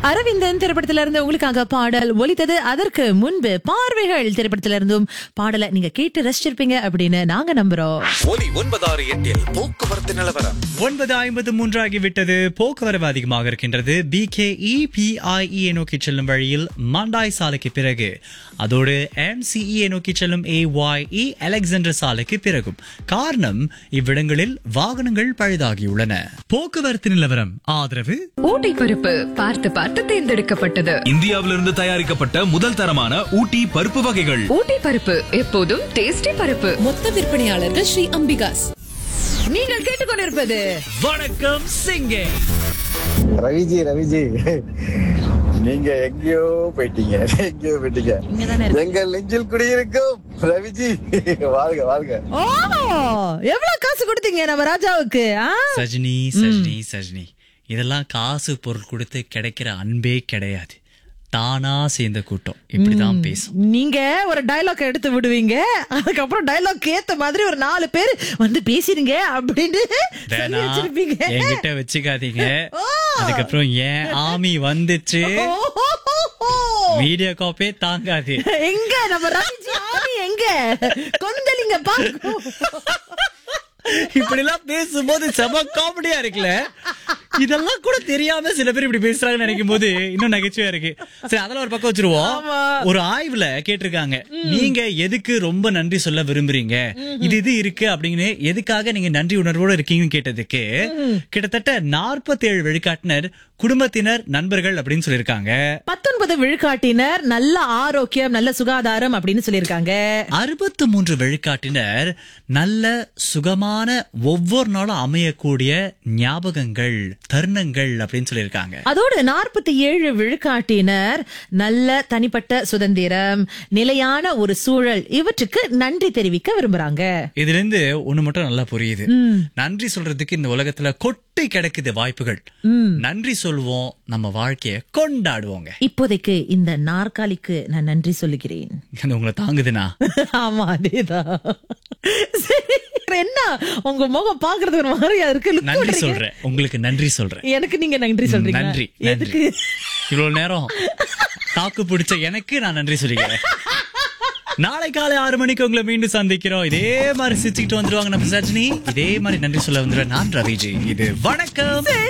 அரவிந்தன் திரைப்படத்தில இருந்து உங்களுக்காக பாடல் ஒலித்தது அதற்கு முன்பு பார்வைகள் திரைப்படத்தில இருந்தும் பாடலை நீங்க கேட்டு ரசிச்சிருப்பீங்க அப்படின்னு நாங்க நம்புறோம் ஒலி ஒன்பதாறு எட்டில் போக்குவரத்து நிலவரம் ஒன்பது ஐம்பது மூன்றாகிவிட்டது போக்குவரவு அதிகமாக இருக்கின்றது பிகேஇ பிஐஇ நோக்கி செல்லும் வழியில் மாண்டாய் சாலைக்கு பிறகு அதோடு எம்சிஇ நோக்கி செல்லும் ஏஒய்இ அலெக்சாண்டர் சாலைக்கு பிறகும் காரணம் இவ்விடங்களில் வாகனங்கள் பழுதாகியுள்ளன போக்குவரத்து நிலவரம் ஆதரவு ஊட்டி பருப்பு பார்த்து பார்த்து தேர்ந்தெடுக்கப்பட்டது இந்தியாவிலிருந்து தயாரிக்கப்பட்ட முதல் தரமான ஊட்டி பருப்பு வகைகள் ஊட்டி பருப்பு எப்போதும் டேஸ்டி பருப்பு மொத்த விற்பனையாளர்கள் ஸ்ரீ அம்பிகாஸ் நீங்கள் கேட்டுக்கொண்டிருப்பது வணக்கம் சிங்கே ரவிஜி ரவிஜி நீங்க எங்கேயோ போயிட்டீங்க எங்கேயோ போயிட்டீங்க இங்கதானே இருக்கு. எங்கள் நெஞ்சில் குடியிருக்கும் ரவிஜி வாழ்க வாழ்க ஓ எவ்வளவு காசு கொடுத்தீங்க நம்ம ராஜாவுக்கு ஆ? சஜினி சஜினி சஜினி இதெல்லாம் காசு பொருள் கொடுத்து கிடைக்கிற அன்பே கிடையாது தானா சேர்ந்த கூட்டம் இப்படிதான் பேசும் நீங்க ஒரு டயலாக் எடுத்து விடுவீங்க அதுக்கப்புறம் டயலாக் ஏத்த மாதிரி ஒரு நாலு பேர் வந்து பேசிருங்க அப்படின்னு சொல்லி வேணா வச்சிருப்பீங்க என்கிட்ட வச்சுக்காதீங்க அதுக்கப்புறம் ஏன் ஆமி வந்துச்சு ஓஹோஹோஹோ. வீடியோ காப்பே தாங்காது எங்க நம்ம ராஜி ஆமி எங்க கொந்தளிங்க பாருங்க இப்படி எல்லாம் பேசும்போது செம காமெடியா இருக்குல்ல இதெல்லாம் கூட தெரியாம சில பேர் இப்படி பேசுறாங்கன்னு நினைக்கும் போது இன்னும் நகைச்சுவையா இருக்கு சரி அதெல்லாம் ஒரு பக்கம் வச்சிருவோம் ஆமா. ஒரு ஆய்வுல கேட்டிருக்காங்க நீங்க எதுக்கு ரொம்ப நன்றி சொல்ல விரும்புறீங்க இது இது இருக்கு அப்படின்னு எதுக்காக நீங்க நன்றி உணர்வோட இருக்கீங்கன்னு கேட்டதுக்கு கிட்டத்தட்ட 47 வெளிக்காட்டினர் குடும்பத்தினர் நண்பர்கள் அப்படின்னு சொல்லியிருக்காங்க பத்தொன்பது விழுக்காட்டினர் நல்ல ஆரோக்கியம் நல்ல சுகாதாரம் அப்படின்னு சொல்லியிருக்காங்க அறுபத்து மூன்று வெளிக்காட்டினர் நல்ல சுகமான ஒவ்வொரு நாளும் அமையக்கூடிய ஞாபகங்கள் தருணங்கள் அப்படின்னு சொல்லியிருக்காங்க அதோடு நாற்பத்தி ஏழு விழுக்காட்டினர் நல்ல தனிப்பட்ட சுதந்திரம் நிலையான ஒரு சூழல் இவற்றுக்கு நன்றி தெரிவிக்க விரும்புறாங்க இதுல இருந்து ஒண்ணு மட்டும் நல்லா புரியுது நன்றி சொல்றதுக்கு இந்த உலகத்துல கொட்டி கிடக்குது வாய்ப்புகள் நன்றி சொல்வோம் நம்ம வாழ்க்கைய கொண்டாடுவோங்க இப்போதைக்கு இந்த நாற்காலிக்கு நான் நன்றி சொல்லுகிறேன் அது உங்களை தாங்குதுனா ஆமா அதேதான் சரி என்ன உங்க முகம் பாக்குறது ஒரு மாதிரியா இருக்கு look நன்றி விடுறீங்க. சொல்றேன் உங்களுக்கு நன்றி சொல்றேன் எனக்கு நீங்க நன்றி சொல்றீங்க நன்றி எதுக்கு நன்றி இவ்வளவு நேரம் தாக்கு பிடிச்ச எனக்கு நான் நன்றி சொல்லிக்கிறேன் நாளை காலை ஆறு மணிக்கு உங்களை மீண்டும் சந்திக்கிறோம் இதே மாதிரி சிரிச்சுக்கிட்டு வந்துருவாங்க நம்ம சஜினி இதே மாதிரி நன்றி சொல்ல வந்துருவேன் நான் ரவிஜி இது வணக்கம்